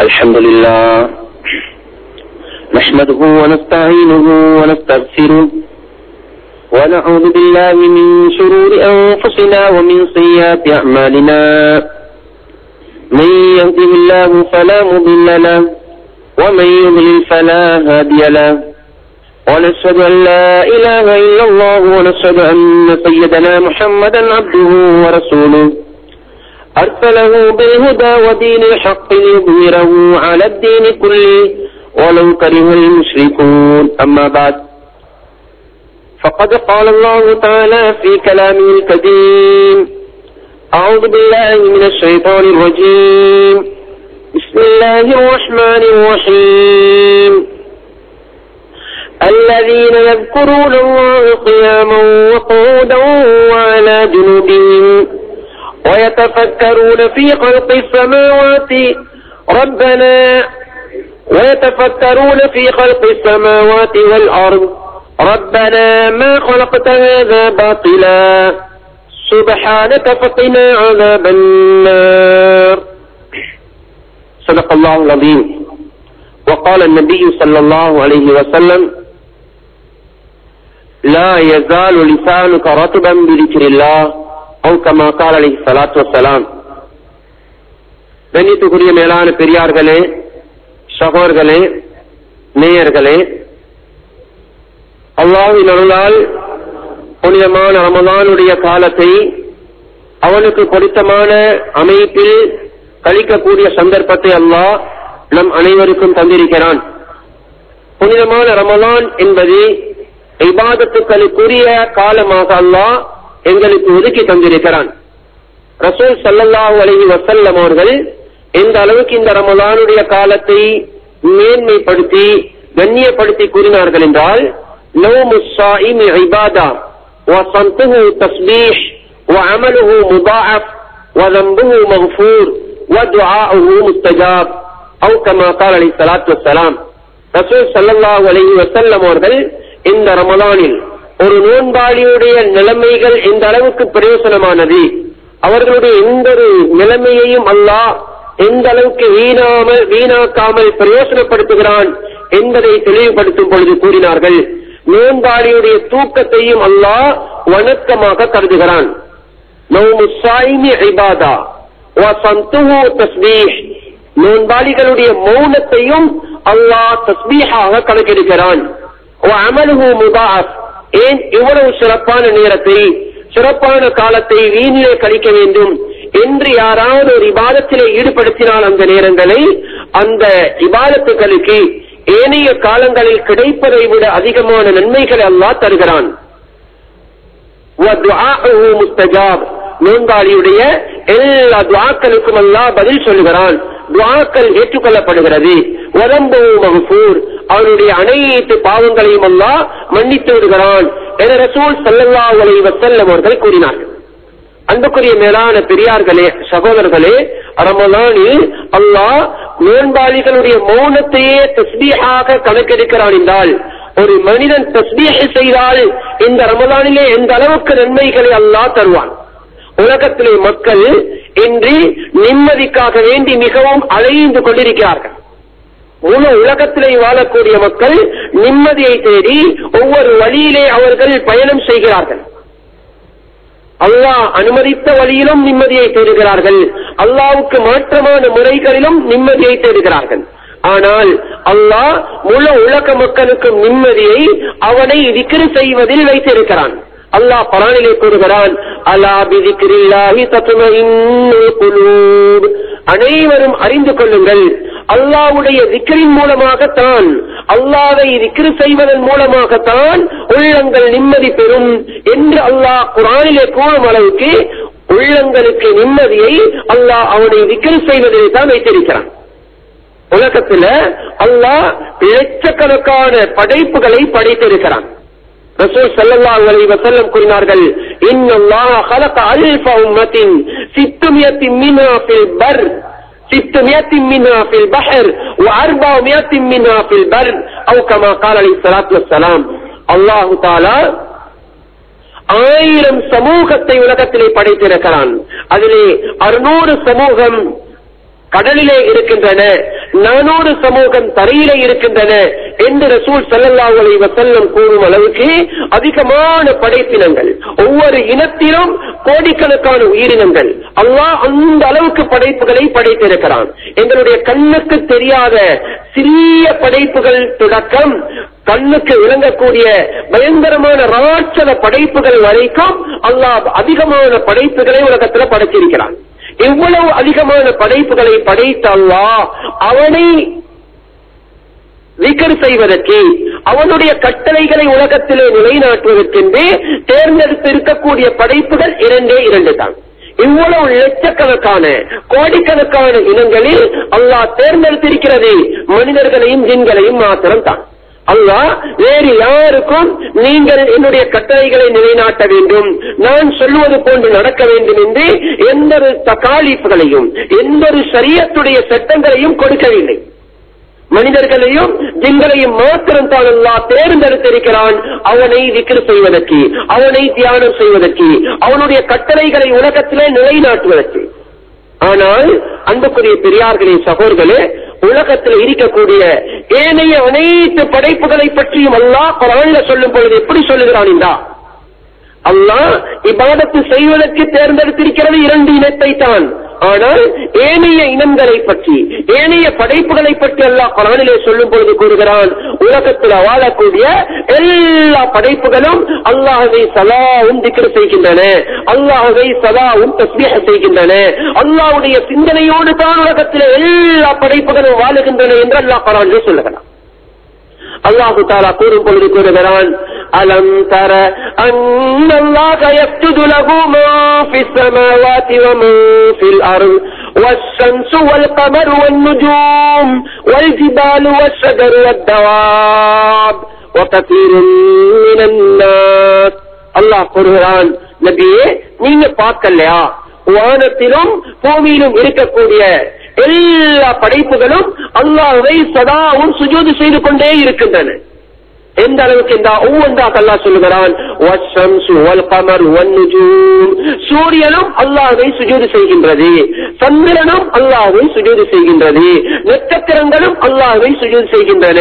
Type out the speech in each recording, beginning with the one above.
الحمد لله نحمده ونستعينه ونستغفره ونعوذ بالله من شرور أنفسنا ومن سيئات أعمالنا من يهده الله فلا مضل له ومن يضلل فلا هادي له ونشهد أن لا إله إلا الله ونشهد أن سيدنا محمدا عبده ورسوله أرسله بالهدى ودين الحق ليظهره على الدين كله ولو كره المشركون أما بعد فقد قال الله تعالى في كلامه القديم أعوذ بالله من الشيطان الرجيم بسم الله الرحمن الرحيم الذين يذكرون الله قياما وقعودا وعلى جنوبهم ويتفكرون في خلق السماوات ربنا ويتفكرون في خلق السماوات والأرض ربنا ما خلقت هذا باطلا سبحانك فقنا عذاب النار صدق الله العظيم وقال النبي صلى الله عليه وسلم لا يزال لسانك رطبا بذكر الله أو كما قال عليه الصلاة والسلام கண்ணியத்துக்குரிய மேலான பெரியார்களே சகோர்களே நேயர்களே அல்லாஹின் அருளால் புனிதமான ரமதானுடைய காலத்தை அவனுக்கு பொருத்தமான அமைப்பில் கழிக்கக்கூடிய சந்தர்ப்பத்தை அல்லாஹ் நம் அனைவருக்கும் தந்திருக்கிறான் புனிதமான ரமலான் என்பது இபாதத்துக்களுக்குரிய காலமாக அல்லாஹ் எங்களுக்கு ஒதுக்கி தந்திருக்கிறான் ரசூல் சல்லல்லாஹு அலஹி வசல்லம் அவர்கள் எந்த அளவுக்கு இந்த ரமலானுடைய காலத்தை மேன்மைப்படுத்தி கண்ணியப்படுத்தி கூறினார்கள் என்றால் نوم الصائم عبادة وصمته تسبيح وعمله مضاعف وذنبه مغفور ودعاؤه مستجاب أو كما قال عليه الصلاة والسلام ரசூல் சல்லல்லாஹு அலைஹி வஸல்லம் அவர்கள் இந்த ரமலானில் ஒரு நோன்பாளியுடைய நிலைமைகள் எந்த அளவுக்கு பிரயோசனமானது அவர்களுடைய எந்த ஒரு நிலைமையையும் அல்லாஹ் எந்த அளவுக்கு வீணாமல் வீணாக்காமல் பிரயோசனப்படுத்துகிறான் என்பதை தெளிவுபடுத்தும் பொழுது கூறினார்கள் நோன்பாளியுடைய தூக்கத்தையும் அல்லாஹ் வணக்கமாக கருதுகிறான் நோன்பாளிகளுடைய மௌனத்தையும் அல்லாஹ் தஸ்பீஹாக கணக்கெடுக்கிறான் ஏன் இவ்வளவு சிறப்பான நேரத்தை சிறப்பான காலத்தை வீணிலே கழிக்க வேண்டும் என்று யாராவது ஒரு இபாதத்திலே ஈடுபடுத்தினால் அந்த நேரங்களை அந்த இபாதத்துகளுக்கு ஏனைய காலங்களில் கிடைப்பதை விட அதிகமான நன்மைகளை அல்லாஹ் தருகிறான் நோன்பாளியுடைய எல்லா துவாக்களுக்கும் அல்லாஹ் பதில் சொல்லுகிறான் துவாக்கள் ஏற்றுக்கொள்ளப்படுகிறது உடம்பு மகசூர் அவருடைய அனைத்து பாவங்களையும் அல்லாஹ் மன்னித்து விடுகிறான் என ரசூல் சல்லல்லா அலை வசல்லம் அவர்கள் கூறினார்கள் அன்புக்குரிய மேலான பெரியார்களே சகோதரர்களே ரமலானில் அல்லாஹ் நோன்பாளிகளுடைய மௌனத்தையே தஸ்பீஹாக கணக்கெடுக்கிறான் என்றால் ஒரு மனிதன் தஸ்பீஹ செய்தால் இந்த ரமலானிலே எந்த அளவுக்கு நன்மைகளை அல்லாஹ் தருவான் உலகத்திலே மக்கள் இன்று நிம்மதிக்காக வேண்டி மிகவும் அலைந்து கொண்டிருக்கிறார்கள் முழு உலகத்திலே வாழக்கூடிய மக்கள் நிம்மதியை தேடி ஒவ்வொரு வழியிலே அவர்கள் பயணம் செய்கிறார்கள் அல்லாஹ் அனுமதித்த வழியிலும் நிம்மதியை தேடுகிறார்கள் அல்லாவுக்கு மாற்றமான முறைகளிலும் நிம்மதியை தேடுகிறார்கள் ஆனால் அல்லாஹ் முழு உலக மக்களுக்கும் நிம்மதியை அவனை விக்கிரி செய்வதில் வைத்திருக்கிறான் அல்லாஹ் பரானிலே கூறுகிறான் அல்லா பிதிக்கிரில்லாஹி தத்துவ அனைவரும் அறிந்து கொள்ளுங்கள் அல்லாவுடைய திக்கரின் மூலமாகத்தான் அல்லாவை திக்ரு செய்வதன் மூலமாகத்தான் உள்ளங்கள் நிம்மதி பெறும் என்று அல்லாஹ் குரானிலே கூறும் அளவுக்கு உள்ளங்களுக்கு நிம்மதியை அல்லாஹ் அவனை திக்ரு செய்வதிலே தான் வைத்திருக்கிறான் உலகத்துல அல்லாஹ் லட்சக்கணக்கான படைப்புகளை படைத்திருக்கிறான் ரசூல் ஸல்லல்லாஹு அலைஹி வஸல்லம் கூறினார்கள் இன்னல்லாஹ خلق அல்ஃப உம்மத்தின் சித்துமியத்தின் மின்ஹா ஃபில் பர் ستمائة منها في البحر وأربعمائة منها في البر أو كما قال عليه الصلاة والسلام الله تعالى ஆயிரம் சமூகத்தை உலகத்திலே படைத்திருக்கிறான் அதிலே அறுநூறு சமூகம் கடலிலே இருக்கின்றன நானூறு சமூகம் தரையிலே இருக்கின்றன என்று ரசூல் ஸல்லல்லாஹு அலைஹி வஸல்லம் கூறும் அளவுக்கு அதிகமான படைப்பினங்கள் ஒவ்வொரு இனத்திலும் கோடிக்கணக்கான உயிரினங்கள் அல்லாஹ் அந்த அளவுக்கு படைப்புகளை படைத்திருக்கிறான் எங்களுடைய கண்ணுக்கு தெரியாத சிறிய படைப்புகள் தொடக்கம் கண்ணுக்கு விளங்கக்கூடிய பயங்கரமான ராட்சத படைப்புகள் வரைக்கும் அல்லாஹ் அதிகமான படைப்புகளை உலகத்துல படைச்சிருக்கிறான் எவ்வளவு அதிகமான படைப்புகளை படைத்த அல்லாஹ் அவனை விக்கர் செய்வதற்கு அவனுடைய கட்டளைகளை உலகத்திலே நிலைநாட்டுவதற்கென்றே தேர்ந்தெடுத்து இருக்கக்கூடிய படைப்புகள் இரண்டே இரண்டு தான் இவ்வளவு லட்சக்கணக்கான கோடிக்கணக்கான இனங்களில் அல்லாஹ் தேர்ந்தெடுத்திருக்கிறது மனிதர்களையும் ஜின்களையும் மாத்திரம் தான் அல்லாஹ் வேறு யாருக்கும் நீங்கள் என்னுடைய கட்டளைகளை நிலைநாட்ட வேண்டும் நான் சொல்லுவது போன்று நடக்க வேண்டும் என்று எந்த ஒரு தகாலிப்புகளையும் எந்த ஒரு சரியத்துடைய சட்டங்களையும் கொடுக்கவில்லை மனிதர்களையும் ஜின்களையும் மாத்திரம் தான் அல்லா தேர்ந்தெடுத்திருக்கிறான் அவனை விக்கிர செய்வதற்கு அவனை தியானம் செய்வதற்கு அவனுடைய கட்டளைகளை உலகத்திலே நிலைநாட்டுவதற்கு ஆனால் அன்புக்குரிய பெரியார்களே சகோதரர்களே உலகத்தில் இருக்கக்கூடிய ஏனைய அனைத்து படைப்புகளை பற்றியும் அல்லாஹ் குரான்ல சொல்லும் பொழுது எப்படி சொல்லுகிறான் இந்தா அல்லாஹ் இபாதத்து செய்வதற்கு தேர்ந்தெடுத்திருக்கிறது இரண்டு இனத்தை தான் ஆனால் ஏனைய இனங்களை பற்றி ஏனைய படைப்புகளை பற்றி அல்லாஹ் குரானிலே சொல்லும் பொழுது கூறுகிறான் உலகத்தில் வாழக்கூடிய எல்லா படைப்புகளும் அல்லாஹவை சலாவும் திக்ர் செய்கின்றன அல்லாஹவை சலாவும் தஸ்மீக செய்கின்றன அல்லாஹ்வுடைய சிந்தனையோடு தான் உலகத்தில் எல்லா படைப்புகளும் வாழுகின்றன என்று அல்லாஹ் குரானிலே சொல்லுகிறான் அல்லாஹு தாலா கூறும் பொழுது கூறுகிறான் அலம் தர அன்னல்லாக يسجد له ما في السماوات ومن في الأرض والشمس والقمر والنجوم والجبال والشجر والدواب وكثير من الناس அல்லாஹ் கூறுகிறான் நபியே நீங்க பார்க்கலையா வானத்திலும் பூமியிலும் இருக்கக்கூடிய எல்லா படைப்புகளும் அல்லாஹை சதாவும் சுஜூது செய்து கொண்டே இருக்கின்றன எந்த அளவுக்கு இந்த ஒவ்வொன்றாக அல்லா சொல்லுகிறான் சூரியனும் அல்லாஹை சுஜூது செய்கின்றது சந்திரனும் அல்லாஹை சுஜூது செய்கின்றது நட்சத்திரங்களும் அல்லாஹை சுஜூது செய்கின்றன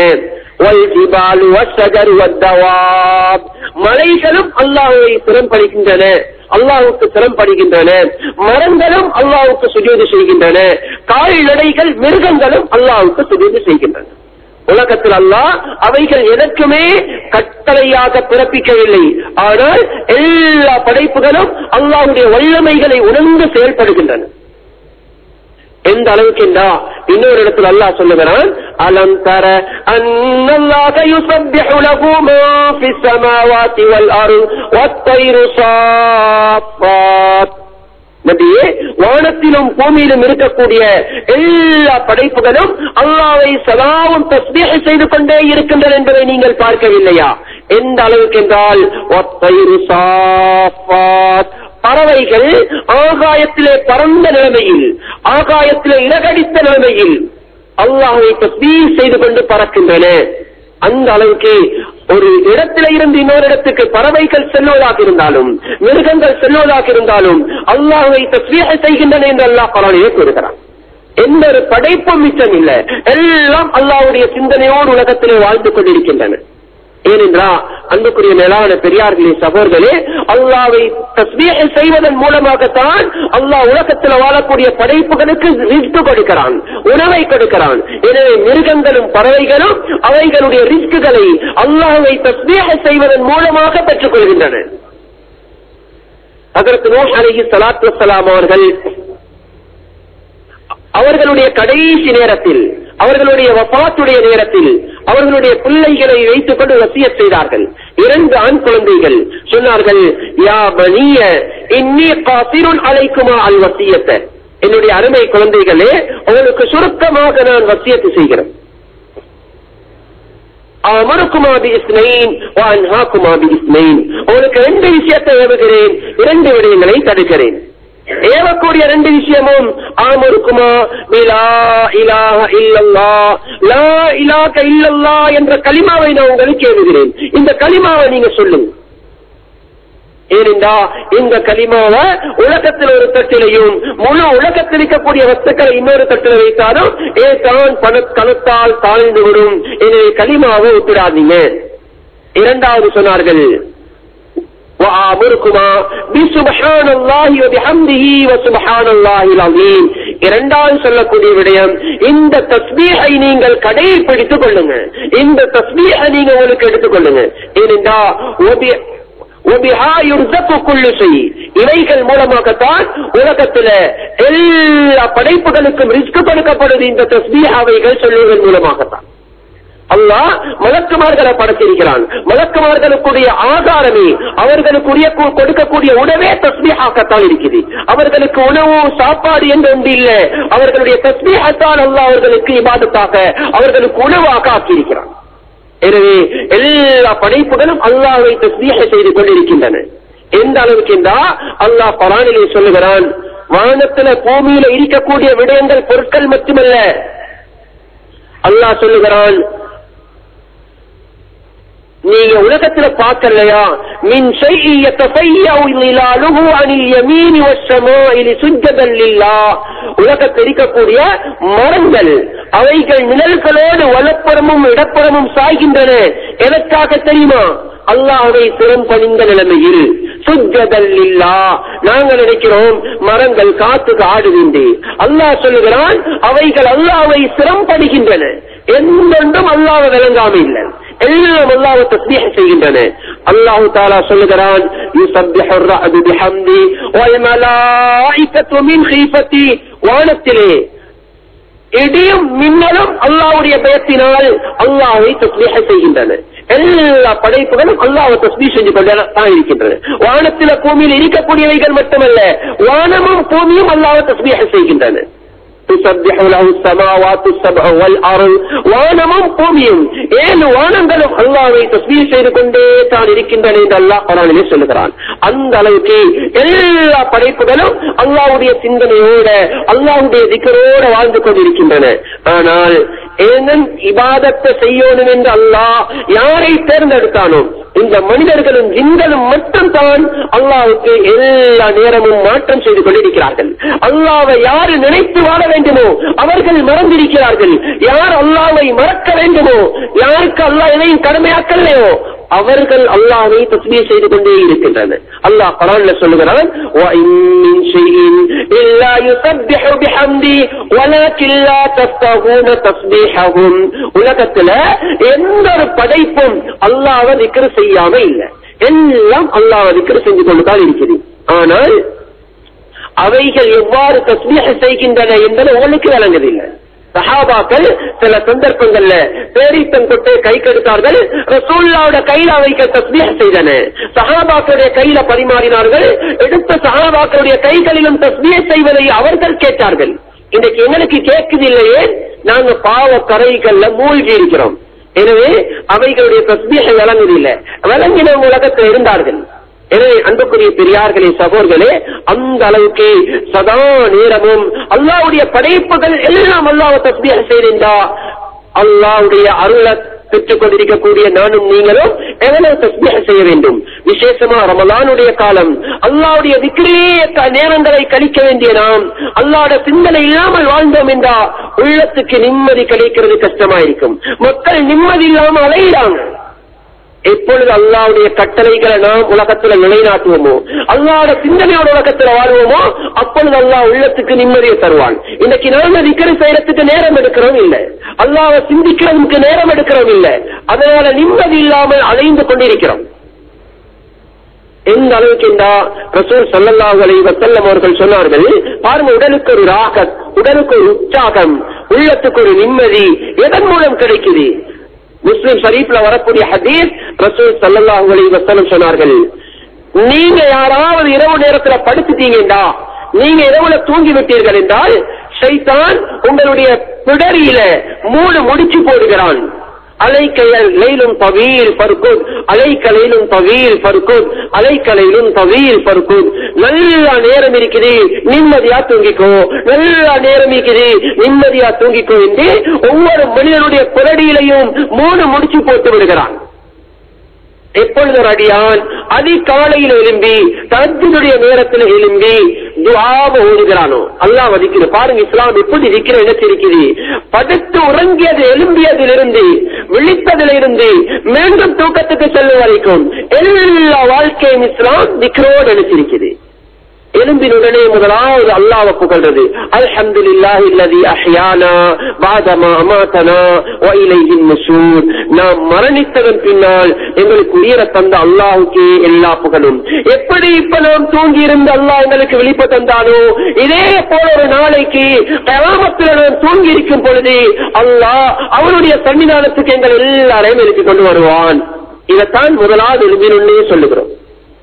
மலைகளும் அல்லாஹை திறம்படுகின்றன அல்லாஹுக்கு திறம்படுகின்றன மரங்களும் அல்லாஹுக்கு சுஜூது செய்கின்றன கால்நடைகள் மிருகங்களும் அல்லாஹுக்கு சுஜூது செய்கின்றன உலகத்தில் அல்லாஹ் அவைகள் எதற்குமே கட்டளையாக பிறப்பிக்கவில்லை ஆனால் எல்லா படைப்புகளும் அல்லாஹுடைய வல்லமைகளை உணர்ந்து செயல்படுகின்றன எந்த அளவுக்கு என்றா இன்னொரு இடத்துல அல்லாஹ் சொல்லுகிறான் அலம் தர அன்னல்லாக யுஸப்பிஹு லஹு மா ஃபிஸ் ஸமாவாதி வல் அர்த் வத்-தைரு ஸாஃபாத் நபியே வானத்திலும் பூமியிலும் இருக்கக்கூடிய எல்லா படைப்புகளும் அல்லாவை சதாவும் தஸ்பீக செய்து கொண்டே இருக்கின்றன என்பதை நீங்கள் பார்க்கவில்லையா எந்த அளவுக்கு என்றால் ஒத்தைரு சாஃபாத் பறவைகள் ஆகாயத்திலே பறந்த நிலைமையில் ஆகாயத்திலே இலகடித்த நிலைமையில் அல்லாஹை தஸ்பீர் செய்து கொண்டு பறக்கின்றன அந்த அளவுக்கு ஒரு இடத்தில இருந்து இன்னொரு இடத்துக்கு பறவைகள் செல்வதாக இருந்தாலும் மிருகங்கள் செல்வதாக இருந்தாலும் அல்லாஹை தஸ்வீக செய்கின்றன என்று அல்லாஹ் பரவாயிலே கூறுகிறான் எந்த ஒரு படைப்பும் மிச்சம் இல்லை எல்லாம் அல்லாஹ்வுடைய சிந்தனையோடு உலகத்திலே வாழ்ந்து கொண்டிருக்கின்றன ஏனென்றா அன்புக்குரிய மேலான பெரியார்களே சகோதரர்களே அல்லாவை தஸ்மீக செய்வதன் மூலமாகத்தான் அல்லாஹ் உலகத்தில் வாழக்கூடிய படைப்புகளுக்கு ரிஸ்க் கொடுக்கிறான் உணவை கொடுக்கிறான் எனவே மிருகங்களும் பறவைகளும் அவைகளுடைய ரிஸ்குகளை அல்லாஹை தஸ்மீக செய்வதன் மூலமாக பெற்றுக் கொள்கின்றன அதற்கு நோஷ் அலஹி சலாத்து வசலாம் அவர்கள் அவர்களுடைய கடைசி நேரத்தில் அவர்களுடைய வபாத்துடைய நேரத்தில் அவர்களுடைய பிள்ளைகளை வைத்துக் கொண்டு வசிய செய்தார்கள் இரண்டு ஆண் குழந்தைகள் சொன்னார்கள் யா பனிய இன்னி காசிருன் அழைக்குமா அல் வசியத்தை என்னுடைய அருமை குழந்தைகளே உங்களுக்கு சுருக்கமாக நான் வசியத்து செய்கிறேன் அமருக்குமா பி இஸ்மைன் வான்ஹாக்குமா பி இஸ்மைன் உங்களுக்கு ரெண்டு விஷயத்தை ஏவுகிறேன் இரண்டு விடயங்களை தடுக்கிறேன் ஏவக்கூடிய ரெண்டு விஷயமும் ஆமருக்குமா லா இலாஹ இல்லல்லா லா இலாக இல்லல்லா என்ற களிமாவை நான் உங்களுக்கு ஏவுகிறேன் இந்த களிமாவை நீங்க சொல்லுங்க ஏனென்றா இந்த கலிமாவை உலகத்தில் ஒரு தட்டிலையும் முழு உலகத்தில் இருக்கக்கூடிய வஸ்துக்களை இன்னொரு தட்டில் வைத்தாலும் ஏ தான் பண கணத்தால் தாழ்ந்து விடும் எனவே கலிமாவை விட்டுடாதீங்க இரண்டாவது சொன்னார்கள் وآمركما بسبحان الله وبحمده وسبحان الله العظيم இரண்டாவது சொல்லக்கூடிய விடயம் இந்த தஸ்பீஹை நீங்கள் கடைபிடித்துக் கொள்ளுங்க இந்த தஸ்பீஹை நீங்க உங்களுக்கு எடுத்துக் கொள்ளுங்க ஏனென்றா ஒபி- ஒபிஹா யுர்ஸகு குல்லு ஷை. இவைகள் மூலமாகத்தான் உலகத்துல எல்லா படைப்புகளுக்கும் ரிஸ்க் கொடுக்கப்படுது இந்த தஸ்பீஹாவைகள் சொல்லுவதன் மூலமாகத்தான் அல்லாஹ் மலக்குமார்களை படைத்திருக்கிறான் மலக்குமார்களுக்குரிய ஆதாரமே அவர்களுக்குரிய கு- கொடுக்கக்கூடிய உணவே தஸ்மீஹாக்கத்தான் இருக்குது அவர்களுக்கு உணவு சாப்பாடு என்று ஒன்று இல்லை அவர்களுடைய தஸ்மீஹத்தான் அல்லாஹ் அவர்களுக்கு இபாதத்தாக அவர்களுக்கு உணவாக ஆக்கியிருக்கிறான் எனவே எல்லா படைப்புகளும் அல்லாஹ்வை தஸ்மீஹ செய்து கொண்டிருக்கின்றன எந்த அளவுக்கு என்றா அல்லாஹ் பரானிலே சொல்லுகிறான் வானத்துல பூமியில இருக்கக்கூடிய விடயங்கள் பொருட்கள் மட்டுமல்ல அல்லாஹ் சொல்லுகிறான் நீங்க உலகத்துல பார்க்கலையா மின் ஷைஇ யதஃபையு லிலாலுஹு அனில் யமீனி வஸ்ஸமாஇ சுஜ்ஜதன் லில்லாஹ் உலகத்தில் இருக்கக்கூடிய மரங்கள் அவைகள் நிழல்களோடு வலப்புறமும் இடப்புறமும் சாய்கின்றன எதற்காக தெரியுமா அல்லாஹ்வை சிரம் பணிந்த நிலைமையில் சுஜ்ஜதல் லில்லாஹ் நாங்கள் நினைக்கிறோம் மரங்கள் காத்துக்கு ஆடுகின்றே அல்லாஹ் சொல்லுகிறான் அவைகள் அல்லாஹ்வை சிரம் படுகின்றன எந்தொன்றும் அல்லாஹ் விளங்காம இல்லை எல்லாம் அல்லாஹ் தஸ்பீஹ் செய்கின்றன அல்லாஹ் தாலா சொல்லுகிறான் யுஸப்பிஹு الرعد بحمدي والملائكة من خيفتي வானத்திலே இடியும் மின்னலும் அல்லாஹ்வுடைய பயத்தினால் அல்லாஹ்வை தஸ்பீஹ் செய்கின்றன எல்லா படைப்புகளும் அல்லாஹ்வை தஸ்பீஹ் செஞ்சு கொண்டு தான் இருக்கின்றன வானத்தில பூமியில் இருக்கக்கூடியவைகள் மட்டுமல்ல வானமும் பூமியும் அல்லாஹ்வை தஸ்பீஹ் செய்கின்றன تسبح له السماوات السبع والارض வானமும் பூமியும் ஏழு வானங்களும் அல்லாஹ்வை தஸ்பீஹ் செய்து கொண்டே தான் இருக்கின்றன என்று அல்லாஹ் குர்ஆனிலே சொல்லுகிறான் அந்த அளவுக்கு எல்லா படைப்புகளும் அல்லாஹ்வுடைய சிந்தனையோட அல்லாஹ்வுடைய திக்கரோட வாழ்ந்து கொண்டிருக்கின்றன ஆனால் ஏனன் இபாதத்தை செய்யணும் என்று அல்லாஹ் யாரை தேர்ந்தெடுத்தானோ இந்த மனிதர்களும் ஜின்களும் மட்டும் தான் அல்லாஹ்வுக்கு எல்லா நேரமும் மாற்றம் செய்து கொண்டிருக்கிறார்கள் அல்லாஹ்வை யாரு நினைத்து வாழ வேண்டுமோ அவர்கள் மறந்திருக்கிறார்கள் யார் அல்லாஹ்வை மறக்க வேண்டுமோ யாருக்கு அல்லாஹ் எதையும் கடமையாக்கலையோ அவர்கள் அல்லாஹ்வை தஸ்பீஹ் செய்து கொண்டே இருக்கின்றனர் அல்லாஹ் குர்ஆன்ல சொல்லுகிறான் وَإِن مِّن شَيْءٍ إِلَّا يُسَبِّحُ بِحَمْدِهِ وَلَكِن لَّا تَفْقَهُونَ تَسْبِيحَهُم உலகத்துல எந்த ஒரு படைப்பும் அல்லாஹ்வை திக்ர் செய்யாம இல்ல எல்லாம் அல்லாஹ்வை திக்ர் செஞ்சு கொண்டு தான் இருக்குது ஆனால் அவைகள் எவ்வாறு தஸ்மீஹ் செய்கின்றன என்பது உங்களுக்கு விளங்குதில்லை சஹாபாக்கள் சில சந்தர்ப்பங்கள்ல பேரித்தம் கொட்டு கை கெடுத்தார்கள் ரசூல்லாவோட கையில அவைகள் தஸ்மீஹ் செய்தன சஹாபாக்களுடைய கையில பரிமாறினார்கள் எடுத்த சஹாபாக்களுடைய கைகளிலும் தஸ்மீஹ் செய்வதை அவர்கள் கேட்டார்கள் இன்றைக்கு எங்களுக்கு கேட்குது இல்லையே நாங்க பாவ கரைகள்ல மூழ்கி இருக்கிறோம் எனவே அவைகளுடைய தஸ்மீக விளங்குதில்லை விளங்கின உலகத்தில் இருந்தார்கள் எனவே அன்புக்குரிய பெரியார்களே சகோர்களே அந்த அளவுக்கு சதா நேரமும் அல்லாவுடைய படைப்புகள் எல்லாம் அல்லாஹ் தஸ்பீக செய்திருந்தா அல்லாவுடைய அருளை பெற்றுக் கொண்டிருக்கக்கூடிய நானும் நீங்களும் எவ்வளவு தஸ்பீக செய்ய வேண்டும் விசேஷமா ரமலானுடைய காலம் அல்லாவுடைய விக்கிரியே நேரங்களை கழிக்க வேண்டிய நாம் அல்லாட சிந்தனை இல்லாமல் வாழ்ந்தோம் என்றா உள்ளத்துக்கு நிம்மதி கிடைக்கிறது கஷ்டமா இருக்கும் மக்கள் நிம்மதி இல்லாம அலையிறாங்க எப்பொழுது அல்லாவுடைய கட்டளைகளை நாம் உலகத்துல நிலைநாட்டுவோமோ அல்லாவோட சிந்தனையோட உலகத்துல வாழ்வோமோ அப்பொழுது அல்லாஹ் உள்ளத்துக்கு நிம்மதியை தருவான் இன்னைக்கு நாம விக்கிர செய்யறதுக்கு நேரம் எடுக்கிறோம் இல்ல அல்லாவை சிந்திக்கிறதுக்கு நேரம் எடுக்கிறோம் இல்ல அதனால நிம்மதி இல்லாமல் அலைந்து கொண்டிருக்கிறோம் எந்த அளவுக்கு என்றா ரசூல் சல்லல்லாஹு அலைஹி வஸல்லம் அவர்கள் சொன்னார்கள் பாருங்க உடலுக்கு ஒரு ராகத் உடலுக்கு ஒரு உற்சாகம் உள்ளத்துக்கு ஒரு நிம்மதி எதன் மூலம் கிடைக்குது முஸ்லிம் ஷரீஃப்ல வரக்கூடிய ஹதீஸ் ரசூல் சல்லல்லாஹு அலைஹி வஸல்லம் சொன்னார்கள் நீங்க யாராவது இரவு நேரத்துல படுத்துட்டீங்கடா நீங்க இரவுல தூங்கி விட்டீர்கள் என்றால் ஷைத்தான் உங்களுடைய பிடரியில மூணு முடிச்சு போடுகிறான் அலைக்கயல் லைலும் தவீல் பருக்குத் அலைக்கலையிலும் தவீல் பருக்குத் அலைக்கலையிலும் தவீல் பருக்குத் நல்ல நேரம் இருக்குது நிம்மதியா தூங்கிக்கோ நல்ல நேரம் இருக்குது நிம்மதியா தூங்கிக்கோ என்று ஒவ்வொரு மனிதனுடைய புரடியிலையும் மூணு முடிச்சு போட்டு விடுகிறான் எப்பொழுது ஒரு அடியான் அதிகாலையில் எழும்பி தஜ்ஜுடைய நேரத்தில் எழும்பி துஆவ ஓடுகிறானோ அல்லாஹ் வதிக்கிற பாருங்க இஸ்லாம் எப்படி இருக்கிற நினைச்சிருக்குது படுத்து உறங்கியது எழும்பியதிலிருந்து விழித்ததிலிருந்து மீண்டும் தூக்கத்துக்கு செல்லும் வரைக்கும் எல்லா வாழ்க்கையும் இஸ்லாம் திக்ரோடு நினைச்சிருக்குது எலும்பினுடனே முதலாவது அல்லாஹ்வை புகழ்றது அல்ஹம்துலில்லாஹி அல்லதி அஹ்யானா பாதமா அமாதனா வ இலைஹின் நுஷூர் நாம் மரணித்ததன் பின்னால் எங்களுக்கு உயிரை தந்த அல்லாஹ்வுக்கே எல்லா புகழும் எப்படி இப்ப நாம் தூங்கி இருந்த அல்லாஹ் எங்களுக்கு விழிப்பு தந்தானோ இதே போல ஒரு நாளைக்கு கயாமத்தில் நாம் தூங்கி இருக்கும் பொழுது அல்லாஹ் அவருடைய சன்னிதானத்துக்கு எங்கள் எல்லாரையும் எழுப்பி கொண்டு வருவான் இதைத்தான் முதலாவது எலும்பினுள்ளே சொல்லுகிறோம்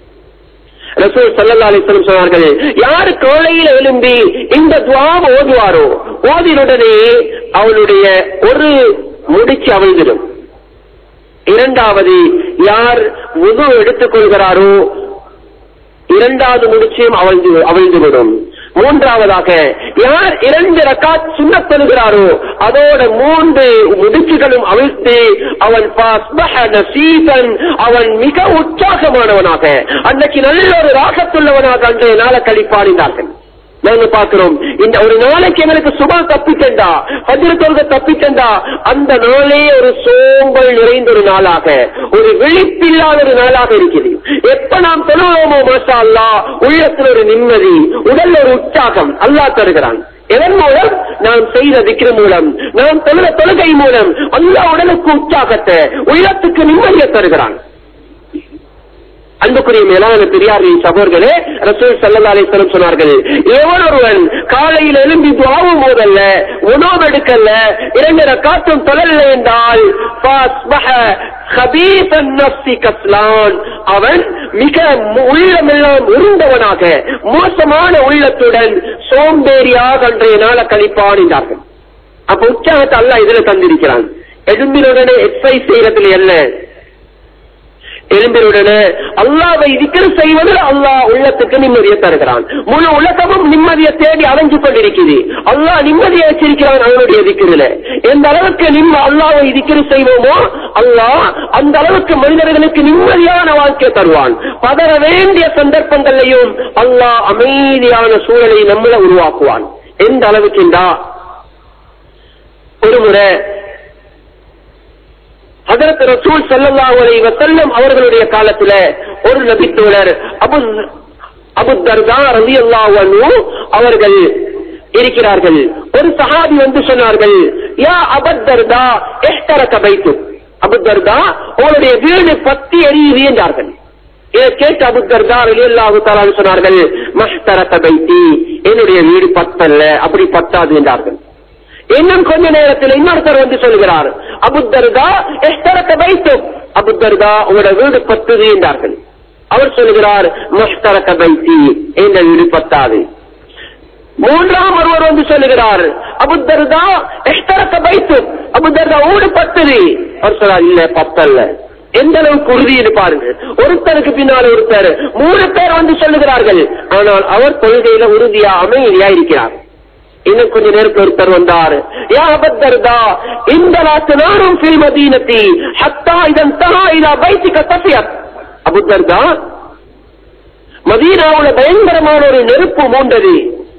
ரசூல் சல்லா அலிஸ்லம் சொன்னார்கள் யார் காலையில் எழும்பி இந்த துவாவை ஓதுவாரோ ஓதினுடனே அவளுடைய ஒரு முடிச்சு அவிழ்ந்திடும் இரண்டாவது யார் உது எடுத்துக் கொள்கிறாரோ இரண்டாவது முடிச்சியும் அவிழ்ந்து அவிழ்ந்துவிடும் மூன்றாவதாக யார் இரண்டு ரக்காத் சுண்ணத் தொழுகிறாரோ அதோட மூன்று முடிச்சுகளும் அவிழ்த்து அவன் فَأَصْبَحَ نَشِيطًا அவன் மிக உற்சாகமானவனாக அன்னைக்கு நல்ல ஒரு ராகத்துள்ளவனாக அன்றைய நாளை கழிப்பாடினார்கள் நாங்க பார்க்கிறோம் இந்த ஒரு நாளைக்கு எங்களுக்கு சுபா தப்பிச்சண்டா பஜ்ர தொழுகை தப்பிச்சண்டா அந்த நாளே ஒரு சோம்பல் நிறைந்த ஒரு நாளாக ஒரு விழிப்பில்லாத ஒரு நாளாக இருக்குது எப்ப நாம் தொழுவோமோ மாஷா அல்லா உள்ளத்தில் ஒரு நிம்மதி உடல்ல ஒரு உற்சாகம் அல்லாஹ் தருகிறான் எதன் மூலம் நாம் செய்த திக்ர மூலம் நாம் தொழுத தொழுகை மூலம் அல்லா உடலுக்கு உற்சாகத்தை உள்ளத்துக்கு நிம்மதியை தருகிறான் அன்புக்குரிய மேலான பெரியாரின் சகோதர்களே ரசூல் சல்லா அலிஸ்வரம் சொன்னார்கள் எவன் ஒருவன் காலையில் எழும்பி துவாவும் போதல்ல உணவு எடுக்கல்ல இரண்டு ரக்காத்தும் தொழல்ல என்றால் فَأَصْبَحَ خَبِيثَ النَّفْسِ كَسْلَانٌ அவன் மிக மு- உள்ளமெல்லாம் உருண்டவனாக மோசமான உள்ளத்துடன் சோம்பேறியாக அன்றைய நாள கழிப்பான் என்றார்கள் அப்ப உற்சாகத்தை அல்லாஹ் இதுல தந்திருக்கிறான் எழும்பினுடனே எக்ஸசைஸ் செய்யறதுல என்ன எலும்பினுடனே அல்லாவை திக்ர் செய்வதில் அல்லாஹ் உள்ளத்துக்கு நிம்மதியை தருகிறான் முழு உலகமும் நிம்மதியை தேடி அலைஞ்சு கொண்டிருக்குது அல்லாஹ் நிம்மதியை வச்சிருக்கிறான் அவனுடைய திக்கிரில எந்த அளவுக்கு நிம்ம அல்லாவை திக்ர் செய்வோமோ அல்லாஹ் அந்த அளவுக்கு மனிதர்களுக்கு நிம்மதியான வாழ்க்கை தருவான் பதற வேண்டிய சந்தர்ப்பங்களையும் அல்லாஹ் அமைதியான சூழலை நம்மள உருவாக்குவான் எந்த அளவுக்குண்டா ஒரு முறை ஹதரத் ரசூல் ஸல்லல்லாஹு அலைஹி வஸல்லம் அவர்களுடைய காலத்துல ஒரு நபித்தோழர் அபு அபு தர்தா ரலியல்லாஹு அன்ஹு அவர்கள் இருக்கிறார்கள் ஒரு சஹாபி வந்து சொன்னார்கள் யா அபத் தர்தா இஹ்தரக பைத்து அபு தர்தா உங்களுடைய வீடு பத்தி எரியுது என்றார்கள் இதை கேட்டு அபு தர்தா ரலியல்லாஹு தஆலா சொன்னார்கள் மஹ்தரக பைத்தி என்னுடைய வீடு பத்தல்ல அப்படி பத்தாது என்றார்கள் இன்னும் கொஞ்ச நேரத்தில் இன்னொருத்தர் வந்து சொல்கிறார் அபுத்தர்தா எஸ்தரத்தை வைத்து அபுத்தர்தா உங்களோட வீடு பத்துது என்றார்கள் அவர் சொல்கிறார் மஸ்தரக்க பைத்தி என்ற வீடு பத்தாது மூன்றாம் ஒருவர் வந்து சொல்லுகிறார் அபுத்தர்தா எஸ்தரக்க பைத்து அபுத்தர்தா வீடு பத்துது அவர் சொல்றார் இல்ல பத்தல்ல எந்த அளவுக்கு உறுதின்னு பாருங்க ஒருத்தருக்கு பின்னால் ஒருத்தர் மூணு பேர் வந்து சொல்லுகிறார்கள் ஆனால் அவர் கொள்கையில உறுதியா அமைதியா இருக்கிறார் இன்னும் கொஞ்ச நேரத்தில் ஒருத்தர் வந்தார் யா அபத்தர்தா இந்த நாட்டு நானும் ஃபில் மதீனத்தி ஹத்தா இதன் தஹா இலா பைத்திக தஃபியத் அபுத்தர்தா மதீனாவுல பயங்கரமான ஒரு நெருப்பு மூண்டது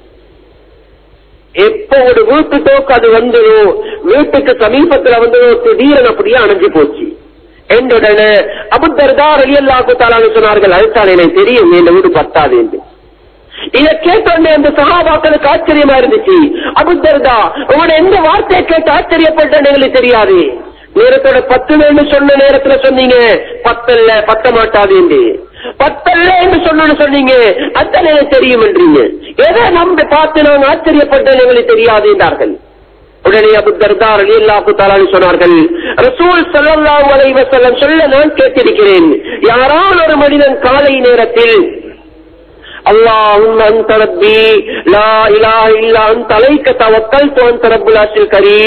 எப்ப ஒரு வீட்டு தோக்கு அது வந்ததோ வீட்டுக்கு சமீபத்துல வந்ததோ திடீரென அப்படியே அணைஞ்சு போச்சு என்றுடனே அபுத்தர்தா ரலியல்லாஹு தாலான்னு சொன்னார்கள் அதுதான் எனக்கு தெரியும் இந்த வீடு பத்தாது என்று இதை கேட்டோடனே அந்த சகாபாக்களுக்கு ஆச்சரியமா இருந்துச்சு அபுத்தர்தா உங்களோட எந்த வார்த்தையை கேட்டு ஆச்சரியப்பட்டேன்னு எங்களுக்கு தெரியாது நேரத்தோட பத்து வேணும் சொன்ன நேரத்துல சொன்னீங்க பத்தல்ல பத்த மாட்டாது என்று பத்தல்ல என்று சொன்னு சொன்னீங்க அத்தனை எனக்கு தெரியும் என்றீங்க எதை நம்ப பார்த்து நான் ஆச்சரியப்பட்டேன் எங்களுக்கு தெரியாது என்றார்கள் உடனே அபு தர்தார் அலியல்லாஹு தாலான்னு சொன்னார்கள் ரசூல் ஸல்லல்லாஹு அலைஹி வஸல்லம் சொல்ல நான் கேட்டிருக்கிறேன் யாரால் ஒரு மனிதன் காலை நேரத்தில் اللهم أنت ربي لا إله إلا أنت عليك توكلت وأنت رب العرش الكريم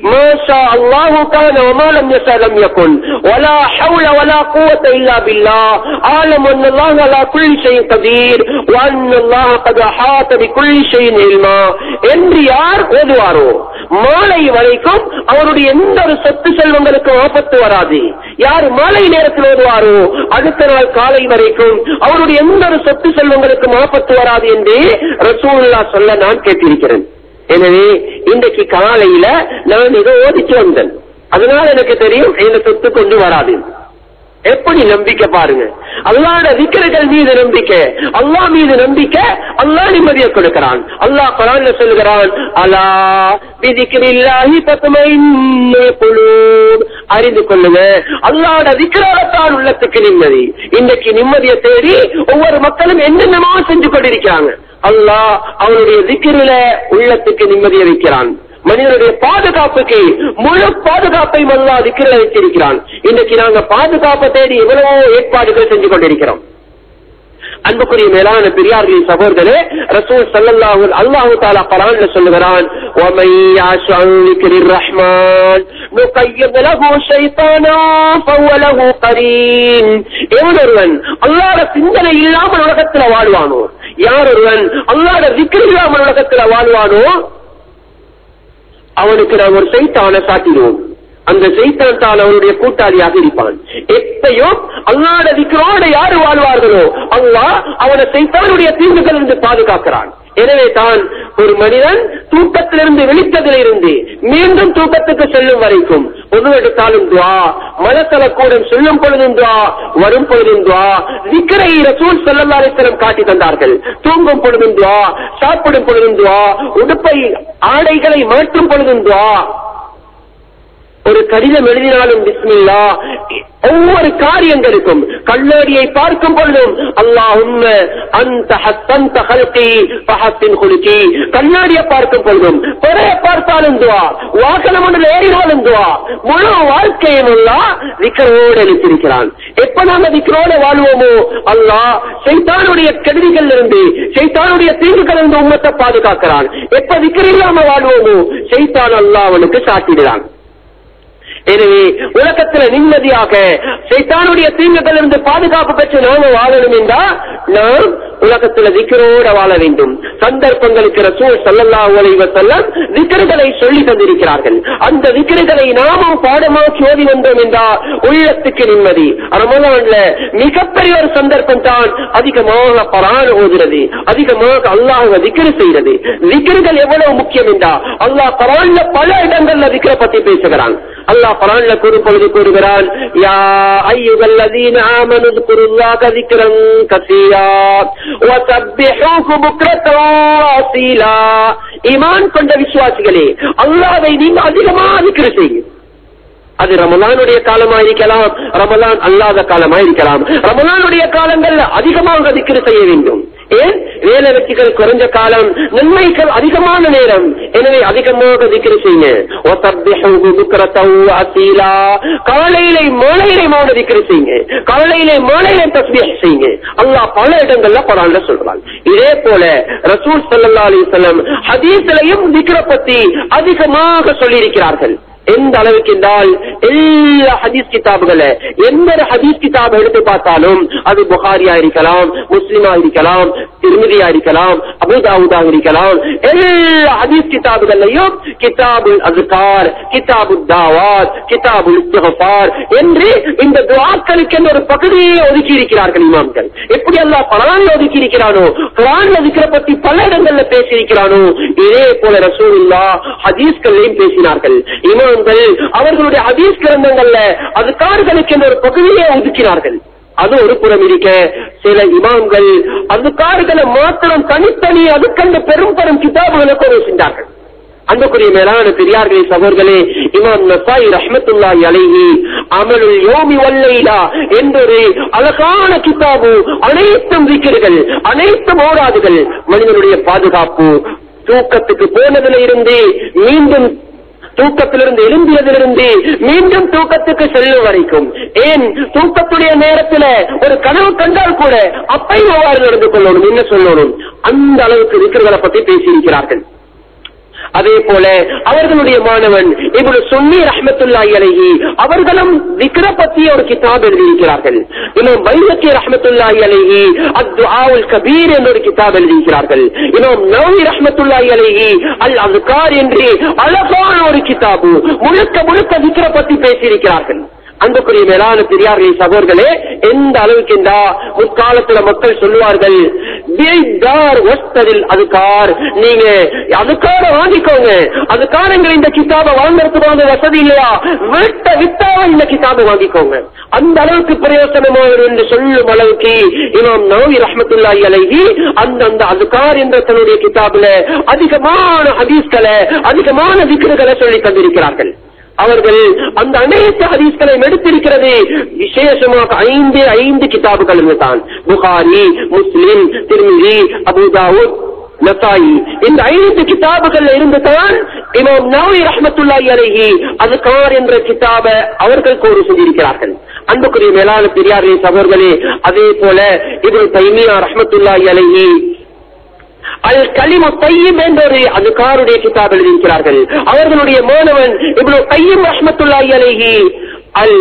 ما شاء الله كان وما لم يشاء لم يكن ولا حول ولا قوة إلا بالله أعلم أن الله على كل شيء قدير وأن الله قد أحاط بكل شيء علما என்று யார் ஓதுவாரோ மாலை வரைக்கும் அவருடைய எந்த ஒரு சொத்து செல்வங்களுக்கு ஆபத்து வராது யார் மாலை நேரத்தில் ஓதுவாரோ அடுத்த நாள் காலை வரைக்கும் அவருடைய எந்த ஒரு சொத்து செல்வங்களுக்கும் ஆபத்து வராது என்று ரசூல்லா சொல்ல நான் கேட்டிருக்கிறேன் எனவே இன்றைக்கு காலையில நான் இதை ஓதிச்சு வந்தேன் அதனால எனக்கு தெரியும் இந்த சொத்து கொண்டு வராது எப்படி நம்பிக்கை பாருங்க அல்லாட விக்கிரகள் மீது நம்பிக்கை அல்லாஹ் மீது நம்பிக்கை அல்லாஹ் நிம்மதியை கொடுக்கிறான் அல்லாஹ் குரான்ல சொல்லுகிறான் அலா விதிக்கிறில்லாஹி பத்துமைன்னு குழூர் அறிந்து கொள்ளுங்க அல்லாட விக்கிரகத்தான் உள்ளத்துக்கு நிம்மதி இன்றைக்கு நிம்மதியை தேடி ஒவ்வொரு மக்களும் என்னென்னமோ செஞ்சு கொண்டிருக்கிறாங்க அல்லாஹ் அவனுடைய விக்கிரில உள்ளத்துக்கு நிம்மதியை வைக்கிறான் மனிதனுடைய பாதுகாப்புக்கு முழு பாதுகாப்பையும் அல்லா திக்கிரல வச்சிருக்கிறான் இன்னைக்கு நாங்க பாதுகாப்பை தேடி எவ்வளவோ ஏற்பாடுகள் செஞ்சு கொண்டிருக்கிறோம் அன்புக்குரிய மேலான பெரியார்களின் சகோதரே ரசூல் சல்லல்லாஹு அல்லாஹு தாலா பரான்ல சொல்லுகிறான் وَمَن يَعْشُ عَن ذِكْرِ الرَّحْمَنِ نُقَيِّضْ لَهُ شَيْطَانًا فَهُوَ لَهُ قَرِينٌ எவனொருவன் அல்லாஹ்வுடைய சிந்தனை இல்லாமல் உலகத்துல வாழ்வானோ யார் ஒருவன் அல்லாஹ்வுடைய திக்ர் இல்லாமல் உலகத்துல வாழ்வானோ அவனுக்கு நாம் ஒரு சைத்தான சாட்டிடுவோம் அந்த சைத்தான் தான் அவனுடைய கூட்டாளியாக இருப்பான் எப்பையும் அல்லாட விக்ரோட யாரு வாழ்வார்களோ அல்லாஹ் அவனை சைத்தானுடைய தீங்குகள் இருந்து பாதுகாக்கிறான் எனவே தான் ஒரு மனிதன் தூக்கத்திலிருந்து விழித்ததில் இருந்து மீண்டும் தூக்கத்துக்கு செல்லும் வரைக்கும் பொது எடுத்தாலும் துவா மனசல கூட சொல்லும் பொழுதும் துவா வரும் பொழுதும் துவா விக்கிரை ரசூல் செல்லல்லாரித்தனம் காட்டி தந்தார்கள் தூங்கும் பொழுதும் துவா சாப்பிடும் பொழுதும் துவா உடுப்பை ஆடைகளை மாற்றும் பொழுதும் துவா ஒரு கடிதம் எழுதினாலும் பிஸ்மில்லா ஒவ்வொரு காரியங்களுக்கும் கண்ணாடியை பார்க்கும் பொழுதும் அல்லாஹும் அந்த ஹத்தந்த ஹல்கி ஃபஹத்தின் குலுக்கி கண்ணாடியை பார்க்கும் பொழுதும் பிறைய பார்த்தாலும் துவா வாகனம் ஒன்றில் ஏறினாலும் துவா முழு வாழ்க்கையும் அல்லாஹ் விக்கரோடு எழுத்திருக்கிறான் எப்ப நாங்க விக்கரோட வாழ்வோமோ அல்லாஹ் சைத்தானுடைய கெடுதிகள் இருந்து சைத்தானுடைய தீங்குகள் இருந்து உம்மத்தை பாதுகாக்கிறான் எப்ப விக்கர் இல்லாம வாழ்வோமோ சைத்தான் அல்லாஹ் அவனுக்கு சாட்டிடுறான் எனவே உலகத்துல நிம்மதியாக சைத்தானுடைய தீங்குகள் இருந்து பாதுகாப்பு பெற்று நாம வாழணும் என்றா நாம் உலகத்துல விக்கிரோட வாழ வேண்டும் சந்தர்ப்பங்களுக்கு ரசூல் சல்லல்லாஹு அலைஹி வஸல்லம் விக்கிரகளை சொல்லி தந்திருக்கிறார்கள் அந்த விக்கிரகளை நாமும் பாடமாக்கி ஓதி வந்தோம் என்றால் உள்ளத்துக்கு நிம்மதி ரமலான்ல மிகப்பெரிய ஒரு சந்தர்ப்பம் தான் அதிகமாக பரான் ஓதுறது அதிகமாக அல்லாஹ் விக்கிர செய்யறது விக்கிரங்கள் எவ்வளவு முக்கியம் என்றா அல்லாஹ் பரான்ல பல இடங்கள்ல விக்கிர பத்தி பேசுகிறான் அல்லாஹ் பரான்ல கூறும் பொழுது கூறுகிறான் யா ஐயுகல்லதீன ஆமனு குருல்லாக விக்கிரம் கசீரா وسبحوه بكرة وأصيلا ஈமான் கொண்ட விசுவாசிகளே அல்லாவை நீங்க அதிகமா விக்கிர செய்யுங்க அது ரமலானுடைய காலமா இருக்கலாம் ரமலான் அல்லாத காலமா இருக்கலாம் ரமலானுடைய காலங்கள்ல அதிகமாக திக்ரு செய்ய வேண்டும் ஏன் வேலை வெற்றிகள் குறைஞ்ச காலம் நன்மைகள் அதிகமான நேரம் எனவே அதிகமாக திக்ரு செய்யுங்க وَسَبِّحُوهُ بُكْرَةً وَأَصِيلًا. காலையிலே மாலையிலே மௌன திக்ரு செய்யுங்க காலையிலே மாலையிலே தஸ்பீஹ் செய்யுங்க அல்லாஹ் பல இடங்கள்ல குர்ஆன்ல சொல்றான் இதே போல ரசூல் ஸல்லல்லாஹு அலைஹி வஸல்லம் ஹதீஸ்லயும் திக்ர பத்தி அதிகமாக சொல்லியிருக்கிறார்கள் எந்த அளவுக்கு என்றால் எல்லா ஹதீஸ் கிதாபுகளை எந்த ஒரு ஹதீஸ் கிதாப் எடுத்து பார்த்தாலும் அது புகாரியா இருக்கலாம் முஸ்லிமா இருக்கலாம் திருமதியா இருக்கலாம் அபுதாவுதா இருக்கலாம் எல்லா ஹதீஸ் கிதாபுகள்லையும் கிதாபுல் அஸ்கார் கிதாபு தாவாத் கிதாபுல் இஸ்திஃபார் என்று இந்த துவாக்களுக்கு ஒரு பகுதியை ஒதுக்கி இருக்கிறார்கள் இமாம்கள் எப்படி அல்லாஹ் குரான் ஒதுக்கி இருக்கிறானோ குரான் ஒதுக்கிற பத்தி பல இடங்கள்ல பேசியிருக்கிறானோ இதே போல ரசூலுல்லா ஹதீஸ்களையும் பேசினார்கள் இமாம்கள் அவர்களுடைய ஹதீஸ் கிரந்தங்கள்ல அதுக்கார்களுக்கு ஒரு பகுதியை ஒதுக்கினார்கள் அது ஒரு புறம் இருக்க சில இமாம்கள் அதுக்கார்களை மாத்திரம் தனித்தனி அதுக்கண்டு பெரும் பெரும் கிதாபுகளை கொண்டு சென்றார்கள் அன்புக்குரிய மேலான பெரியார்களே சகோதரர்களே இமாம் நசாய் ரஹ்மத்துல்லாஹி அலைஹி அமலுல் யோமி வல்லைலா என்றொரு அழகான கிதாபு அனைத்தும் விக்கிர்கள் அனைத்தும் ஓராதுகள் மனிதனுடைய பாதுகாப்பு தூக்கத்துக்கு போனதில் இருந்து மீண்டும் தூக்கத்திலிருந்து எழும்பியதிலிருந்து மீண்டும் தூக்கத்துக்கு செல்லும் வரைக்கும் ஏன் தூக்கத்துடைய நேரத்துல ஒரு கனவு கண்டால் கூட அப்பையும் அவ்வாறு நடந்து கொள்ளணும் என்ன சொல்லணும் அந்த அளவுக்கு விக்கிரகளை பத்தி பேசியிருக்கிறார்கள் அதே போல அவர்களுடைய மாணவன் இப்னு சுன்னி ரஹ்மத்துல்லாஹி அலைஹி அவர்களும் விக்ர பத்தி ஒரு கிதாப் எழுதியிருக்கிறார்கள் இமாம் பைஹக்கி ரஹ்மத்துல்லாஹி அலைஹி அத்ஆவுல் கபீர் என்ற ஒரு கிதாப் எழுதியிருக்கிறார்கள் இமாம் நவவி ரஹ்மத்துல்லாஹி அலைஹி அல் அஸ்கார் என்று அழகான ஒரு கிதாபு முழுக்க முழுக்க விக்ர பத்தி பேசியிருக்கிறார்கள் அன்புக்குரிய மேலான பெரியார்களே சகோதர்களே எந்த அளவுக்கு என்றா முற்காலத்துல மக்கள் சொல்லுவார்கள் "பிஐத்தார் வஸ்ததில் அதுக்கார் நீங்க அதுக்கார வாங்கிக்கோங்க அதுக்காரங்க இந்த கிதாபை வாங்குறதுக்கு வந்து வசதி இல்லையா வீட்டை வித்தாவ இந்த கிதாபை வாங்கிக்கோங்க அந்த அளவுக்கு பிரயோசனமாகும் என்று சொல்லும் அளவுக்கு இமாம் நவவி ரஹமத்துல்லாஹி அலைஹி அந்த அந்த அதுக்கார் என்ற தன்னுடைய கிதாபுல அதிகமான ஹதீஸ்களை அதிகமான விக்கிரகளை சொல்லி தந்திருக்கிறார்கள் அவர்கள் அந்த அனைத்து ஹதீஸ்களை எடுத்திருக்கிறது விசேஷமாக ஐந்து ஐந்து கிதாபுகள் தான் புகாரி முஸ்லிம் திருமிதி அபுதாவுத் நசாயி இந்த ஐந்து கிதாபுகள்ல இருந்து தான் இமாம் நவவி ரஹமத்துல்லாஹி அலைஹி அதுகார் என்ற கிதாப அவர்கள் கோரி செஞ்சிருக்கிறார்கள் அன்புக்குரிய மேலான பெரியார்களே சகோதரர்களே அதே போல இதில் தைமியா ரஹமத்துல்லாஹி அலைஹி அல் கலிமு தையீப் என்ற ஒரு அதுக்காருடைய கிதாப் எழுதியிருக்கிறார்கள் அவர்களுடைய மாணவன் இவ்வளவு கையும் ரஹ்மத்துல்லாஹி அலைஹி அல்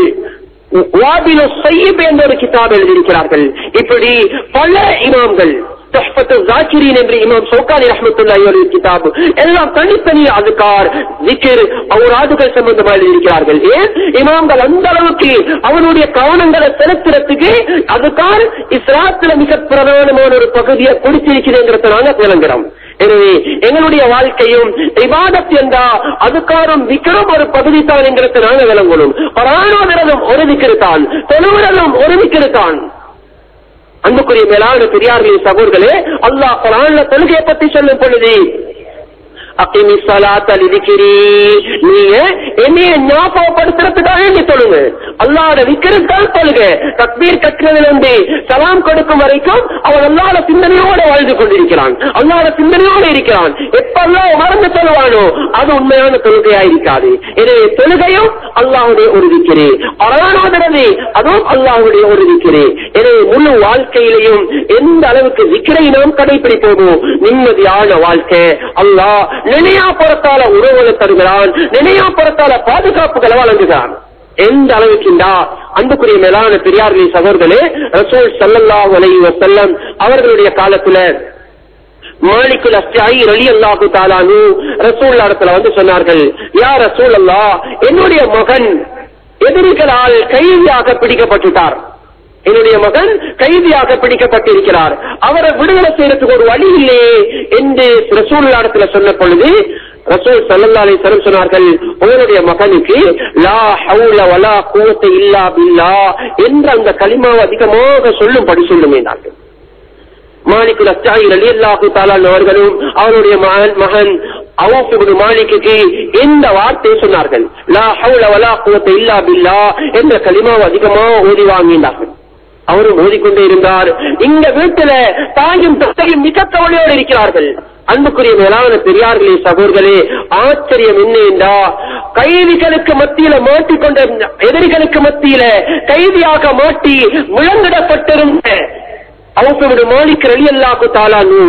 வாபிலு சையீப் என்ற ஒரு கிதாப் எழுதியிருக்கிறார்கள் இப்படி பல இமாம்கள் தஹ்பத்து ஜாக்கிரீன் என்று இமாம் சௌகானி ரஹ்மத்துல்லாஹி அலைஹி கிதாப் எல்லாம் தனித்தனி அதுக்கார் zikr அவுராதுகள் சம்பந்தமாக எழுதியிருக்கிறார்கள் ஏன் இமாம்கள் அந்த அளவுக்கு அவனுடைய கவனங்களை செலுத்துறதுக்கு அதுக்கார் இஸ்லாத்துல மிக பிரதானமான ஒரு பகுதியை கொடுத்திருக்கிறேங்கிறத நாங்க விளங்குறோம் எனவே எங்களுடைய வாழ்க்கையும் இபாதத் என்றா அதுக்காரும் விக்கிரம் ஒரு பகுதி தான் என்கிறத நாங்க விளங்கணும் பராணோதரதும் ஒரு விக்கிருத்தான் தொழுவிரதும் ஒரு விக்கிருத்தான் அன்புக்குரிய மேலான பெரியார்களின் சகோதர்களே அல்லாஹ் குரான்ல தொழுகையை பத்தி சொல்லும் பொழுது அக்கிமி சலாத் அலிதிக்கிறி நீங்க என்னைய ஞாபகப்படுத்துறதுக்காக நீ தொழுங்க அல்லாட விக்கிறதுக்காக தொழுக தக்பீர் கட்டுறதுல இருந்து சலாம் கொடுக்கும் வரைக்கும் அவன் அல்லாத சிந்தனையோட வாழ்ந்து கொண்டிருக்கிறான் அல்லாத சிந்தனையோட இருக்கிறான் எப்பெல்லாம் மறந்து தொழுவானோ அது உண்மையான தொழுகையா இருக்காது எனவே தொழுகையும் அல்லாஹுடைய ஒரு விக்கிறே அழகானது அதுவும் அல்லாஹுடைய ஒரு விக்கிறே எனவே முழு வாழ்க்கையிலையும் எந்த அளவுக்கு விக்கிரை நாம் கடைபிடிப்போமோ நிம்மதியான வாழ்க்கை அல்லாஹ் நினையா புறத்தால உறவுகளை தருகிறான் நினையா புறத்தால பாதுகாப்புகளை வழங்குகிறான் எந்த அளவுக்குண்டா அன்புக்குரிய மேலான பெரியார்களே சகோதரர்களே ரசூல் ஸல்லல்லாஹு அலைஹி வஸல்லம் அவர்களுடைய காலத்துல மாலிகுல் அஸ்டாயி ரலி அல்லாஹு தாலானு ரசூல் இடத்துல வந்து சொன்னார்கள் யா ரசூல் அல்லாஹ் என்னுடைய மகன் எதிரிகளால் கைதியாக பிடிக்கப்பட்டுட்டார் என்னுடைய மகன் கைதியாக பிடிக்கப்பட்டிருக்கிறார் அவரை விடுதலை செய்யறதுக்கு ஒரு வழி இல்லையே என்று ரசூல் இடத்துல சொன்ன பொழுது ரசூல் சல்லல்லா அலைஹி சொன்னார்கள் உங்களுடைய மகனுக்கு லா ஹவுல வலா குவத்த இல்லா பில்லா என்ற அந்த களிமாவை அதிகமாக சொல்லும்படி சொல்லும் என்றார்கள் மாலிகுல் அஸ்தாயி அலி அல்லாஹு தாலான் அவர்களும் அவருடைய மகன் மகன் அவுஃப் இப்னு மாலிக்கு இந்த வார்த்தையை சொன்னார்கள் லா ஹவுல வலா குவத்த இல்லா பில்லா என்ற களிமாவை அதிகமாக ஓதி வாங்கினார்கள் அவரும் ஓதிக்கொண்டே இருந்தார் இந்த வீட்டுல தாயும் தத்தையும் மிக கவலையோடு இருக்கிறார்கள் அன்புக்குரிய மேலான பெரியார்களே சகோதர்களே ஆச்சரியம் என்ன என்றா கைதிகளுக்கு மத்தியில மாட்டிக்கொண்ட எதிரிகளுக்கு மத்தியில கைதியாக மாட்டி முழங்கிடப்பட்டிருந்த அவங்க மாலிக் ரலி அல்லாஹு தாலானு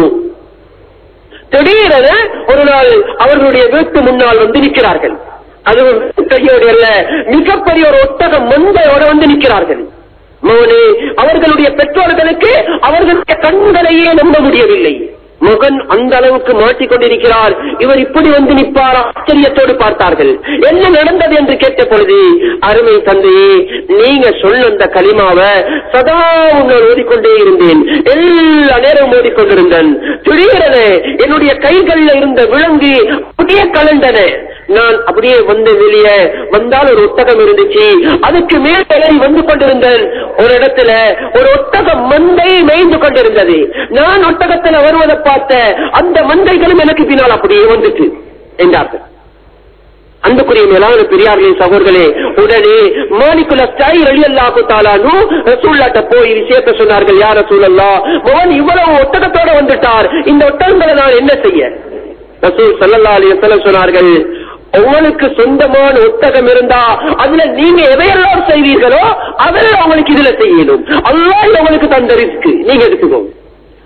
திடீரென ஒரு நாள் அவர்களுடைய வீட்டு முன்னால் வந்து நிற்கிறார்கள் அதுவும் கையோடு அல்ல மிகப்பெரிய ஒரு ஒட்டகம் மந்தையோட வந்து நிற்கிறார்கள் மோனே அவர்களுடைய பெற்றோர்களுக்கு அவர்களுடைய கண்களையே நம்ப முடியவில்லை மகன் அந்த அளவுக்கு மாட்டிக்கொண்டிருக்கிறார் இவர் இப்படி வந்து நிற்பார் ஆச்சரியத்தோடு பார்த்தார்கள் என்ன நடந்தது என்று கேட்ட பொழுது அருமை தந்தையே நீங்க சொன்ன அந்த களிமாவை சதா உங்கள் ஓடிக்கொண்டே இருந்தேன் எல்லா நேரம் ஓடிக்கொண்டிருந்தேன் திடீரென என்னுடைய கைகளில் இருந்த விலங்கு அப்படியே கலண்டன நான் அப்படியே வந்து வெளியே வந்தால் ஒரு ஒட்டகம் இருந்துச்சு அதுக்கு மேல் ஏறி வந்து கொண்டிருந்தேன் ஒரு இடத்துல ஒரு ஒட்டகம் மந்தை மேய்ந்து கொண்டிருந்தது நான் ஒட்டகத்துல வருவதை பார்த்த அந்த மந்தைகளும் எனக்கு பின்னால் அப்படியே வந்துச்சு என்றார்கள் அன்புக்குரிய மேலான பெரியார்களின் சகோதரர்களே உடனே மாலிகுல ஸ்டாய் அலி அல்லாஹு தாலானு ரசூல்லாட்ட போய் விஷயத்த சொன்னார்கள் யார் ரசூலல்லா மகன் இவ்வளவு ஒட்டகத்தோட வந்துட்டார் இந்த ஒட்டகங்களை நான் என்ன செய்ய ரசூல் சல்லல்லா அலி சொன்னார்கள் உங்களுக்கு சொந்தமான ஒட்டகம் இருந்தா அதுல நீங்க எதையெல்லாம் செய்வீர்களோ அதெல்லாம் உங்களுக்கு இதுல செய்யணும் அல்லாஹ் உங்களுக்கு தந்த ரிஸ்க் நீங்க எடுத்துக்கோங்க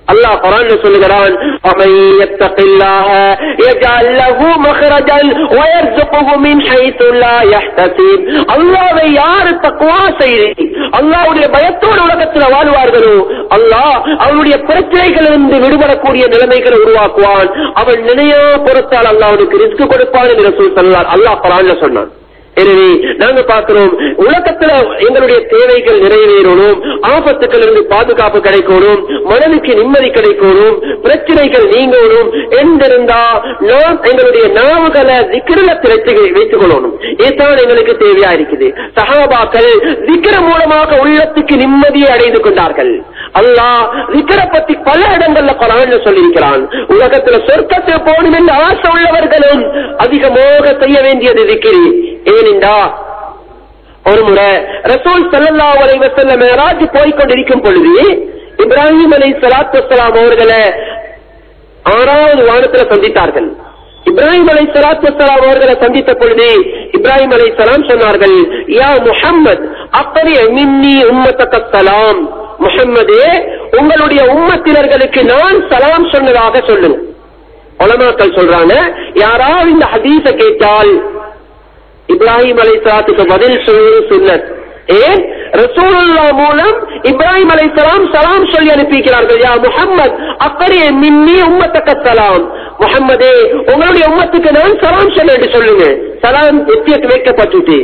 அல்லாஹ் குரான்ல சொல்லுகிறான் وَمَن يَتَّقِ اللَّهَ يَجْعَل لَّهُ مَخْرَجًا وَيَرْزُقْهُ مِنْ حَيْثُ لَا يَحْتَسِبْ அல்லாஹ்வை யார் தக்வா செய்து அல்லாஹ்வுடைய பயத்தோடு உலகத்தில் வாழ்வார்களோ அல்லாஹ் அவனுடைய பிரச்சனைகளிலிருந்து விடுபடக்கூடிய நிலைமைகளை உருவாக்குவான் அவன் நினையா பொறுத்தால் அல்லாஹ் அவனுக்கு ரிஸ்க் கொடுப்பான் என்று ரசூல் ஸல்லல்லாஹு அல்லாஹ் குரான்ல சொன்னான் எனவே நாங்க பார்க்கிறோம் உலகத்துல எங்களுடைய தேவைகள் நிறைவேறணும் ஆபத்துக்கள் இருந்து பாதுகாப்பு கிடைக்கணும் மனதுக்கு நிம்மதி கிடைக்கணும் பிரச்சனைகள் நீங்கணும் என்றிருந்தா நாம் எங்களுடைய நாவுகளை திக்கிரல திரைத்து வைத்துக் கொள்ளணும் இதுதான் எங்களுக்கு தேவையா இருக்குது சஹாபாக்கள் திக்கிர மூலமாக உள்ளத்துக்கு நிம்மதியை அடைந்து கொண்டார்கள் அல்லாஹ் திக்கிர பத்தி பல இடங்கள்ல குரான்ல சொல்லியிருக்கிறான் உலகத்துல சொர்க்கத்தில் போகணும் என்று ஆசை உள்ளவர்களும் அதிகமாக செய்ய வேண்டியது திக்கிரி ஏனென்றா ஒரு முறை ரசூல் சல்லல்லா அலைஹி வஸல்லம் மேராஜ் போய்க்கொண்டிருக்கும் பொழுது இப்ராஹிம் அலை சலாத்து வசலாம் அவர்களை ஆறாவது வானத்துல சந்தித்தார்கள் இப்ராஹிம் அலை சலாத்து வசலாம் அவர்களை சந்தித்த பொழுது இப்ராஹிம் அலை சலாம் சொன்னார்கள் யா முஹம்மத் அப்படி மின்னி உம்மத்தக்க சலாம் முஹம்மதே உங்களுடைய உம்மத்தினர்களுக்கு நான் சலாம் சொன்னதாக சொல்லுங்க உலமாக்கள் சொல்றாங்க யாராவது இந்த ஹதீஸ கேட்டால் இப்ராஹிம் அலை சலாத்துக்கு பதில் சொல்வது சுன்னத் ஏன் ரசூலுல்லா மூலம் இப்ராஹிம் அலை சலாம் சலாம் சொல்லி அனுப்பிக்கிறார்கள் யா முஹம்மத் அக்கறைய மின்னி உம்மத்தக்க சலாம் முஹம்மதே உங்களுடைய உம்மத்துக்கு நான் சலாம் சொல்ல என்று சொல்லுங்க சலாம் எத்தியத்து வைக்கப்பட்டுட்டு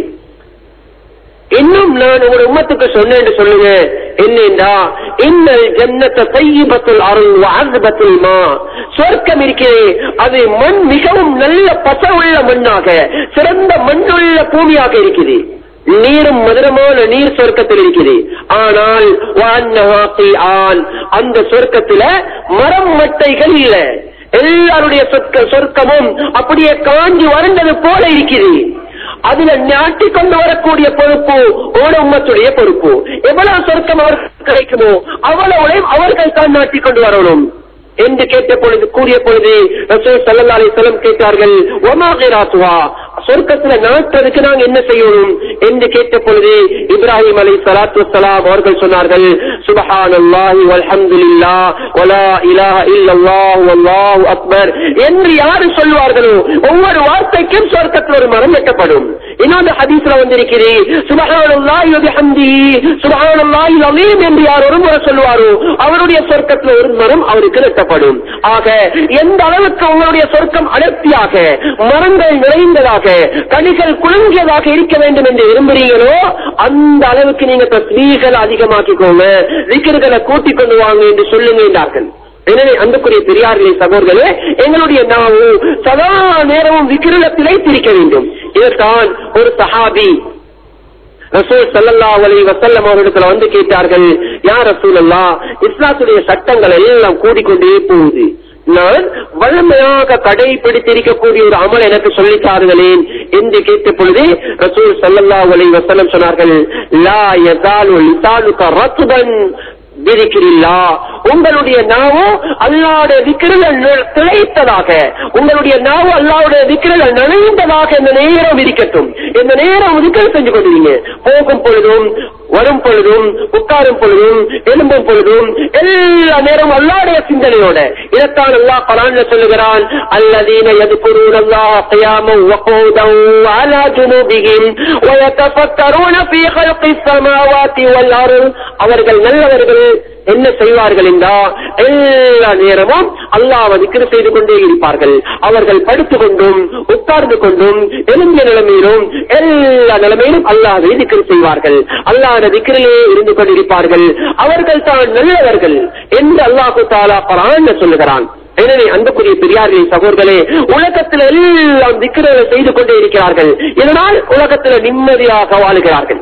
இன்னும் நான் உங்களுடைய உம்மத்துக்கு சொன்னேன் என்று சொல்லுங்க என்னென்றா இன்னல் ஜன்னத்த தையிபத்துல் அருள் வாசபத்துல் மா சொர்க்கம் இருக்கிறே அது மண் மிகவும் நல்ல பசவுள்ள மண்ணாக சிறந்த மண்ணுள்ள பூமியாக இருக்குது நீரும் மதுரமான நீர் சொர்க்கத்தில் இருக்குது ஆனால் வான்னஹாத்தி ஆன் அந்த சொர்க்கத்துல மரம் மட்டைகள் இல்ல எல்லாருடைய சொர்க்க சொர்க்கமும் அப்படியே காஞ்சி வறண்டது போல இருக்குது அதுல நாட்டி கொண்டு வரக்கூடிய பொறுப்பு ஓட உம்மத்துடைய பொறுப்பு எவ்வளவு சொர்க்கம் அவருக்கு கிடைக்குமோ அவ்வளவு அவர்கள் தான் நாட்டி கொண்டு வரணும் என்று கேட்ட பொழுது கூறிய பொழுது ரசூல் ஸல்லல்லாஹு அலைஹி வஸல்லம் கேட்டார்கள் ஒமா கிராத்துவா சொர்க்கத்துல நாட்டுறதுக்கு நாங்க என்ன செய்யணும் என்று கேட்ட பொழுது இப்ராஹிம் அலை சலாத்து வசலாம் அவர்கள் சொன்னார்கள் சுபஹானல்லாஹி வல்ஹம்துலில்லாஹ் வலா இலாஹ இல்லல்லாஹ் வல்லாஹு அக்பர் என்று யாரு சொல்வார்களோ ஒவ்வொரு வார்த்தைக்கும் சொர்க்கத்தில் ஒரு மரம் வெட்டப்படும் இன்னொரு ஹதீஸ்ல வந்திருக்கிறேன் சுபஹானல்லாஹி வபிஹம்திஹி சுபஹானல்லாஹி அலீம் என்று யார் ஒரு முறை சொல்வாரோ அவருடைய சொர்க்கத்தில் ஒரு மரம் அவருக்கு வெட்டப்படும் ஆக எந்த அளவுக்கு உங்களுடைய சொர்க்கம் அடர்த்தியாக மரங்கள் நிறைந்ததாக கனிகள் குலுங்கியதாக இருக்க வேண்டும் என்று விரும்புறீங்களோ அந்த அளவுக்கு நீங்க தஸ்மீகள் அதிகமாக்கிக்கோங்க விக்கிர்களை கூட்டிக் கொண்டு வாங்க என்று சொல்லுங்க என்றார்கள் எனவே அன்புக்குரிய பெரியார்களே சகோதரர்களே எங்களுடைய நாவு சதா நேரமும் விக்கிரலத்திலே திரிக்க வேண்டும் இதற்கான் ஒரு சஹாபி ரசூல் ஸல்லல்லாஹு அலைஹி வஸல்லம் அவர்களிடத்துல வந்து கேட்டார்கள் யா ரசூலல்லாஹ் இஸ்லாத்துடைய சட்டங்கள் எல்லாம் கூடிக்கொண்டே போகுது நான் வலிமையாக கடைபிடித்திருக்கக்கூடிய ஒரு அமல் எனக்கு சொல்லித் தாருங்களேன் என்று கேட்ட பொழுது ரசூல் ஸல்லல்லாஹு அலைஹி வஸல்லம் சொன்னார்கள் லா யஸாலு லிசானுக ரத்பன் விதிக்கிறில்லா உங்களுடைய நாவோ அல்லாவுடைய விக்கிரங்கள் திளைத்ததாக உங்களுடைய நாவோ அல்லாவுடைய விக்கிரங்கள் நனைந்ததாக இந்த நேரம் இருக்கட்டும் இந்த நேரம் விக்கிரம் செஞ்சு கொண்டிருங்க போகும் பொழுதும் வரும் பொழுதும் உட்காரும் பொழுதும் எழும்பும் பொழுதும் எல்லா நேரம் அல்லாவுடைய சிந்தனையோட இதைத்தான் அல்லாஹ் பலான்ல சொல்லுகிறான் அல்லதீன يذكرون الله قياما وقودا وعلى جنوبهم ويتفكرون في خلق السماوات والأرض அவர்கள் நல்லவர்கள் என்ன செய்வார்கள் என்றா எல்லா நேரமும் அல்லாஹ் திக்ரு செய்து கொண்டே இருப்பார்கள் அவர்கள் படுத்துக் கொண்டும் உட்கார்ந்து கொண்டும் எழுந்திய நிலைமையிலும் எல்லா நிலைமையிலும் அல்லாஹை திக்ரு செய்வார்கள் அல்லாஹ் திக்ரிலே இருந்து கொண்டிருப்பார்கள் அவர்கள் தான் நல்லவர்கள் என்று அல்லாஹு தாலா பரான் சொல்லுகிறான் எனவே அன்புக்குரிய பெரியார்களின் சகோதரர்களே உலகத்தில் எல்லாம் திக்ரலை செய்து கொண்டே இருக்கிறார்கள் இதனால் உலகத்தில் நிம்மதியாக வாழுகிறார்கள்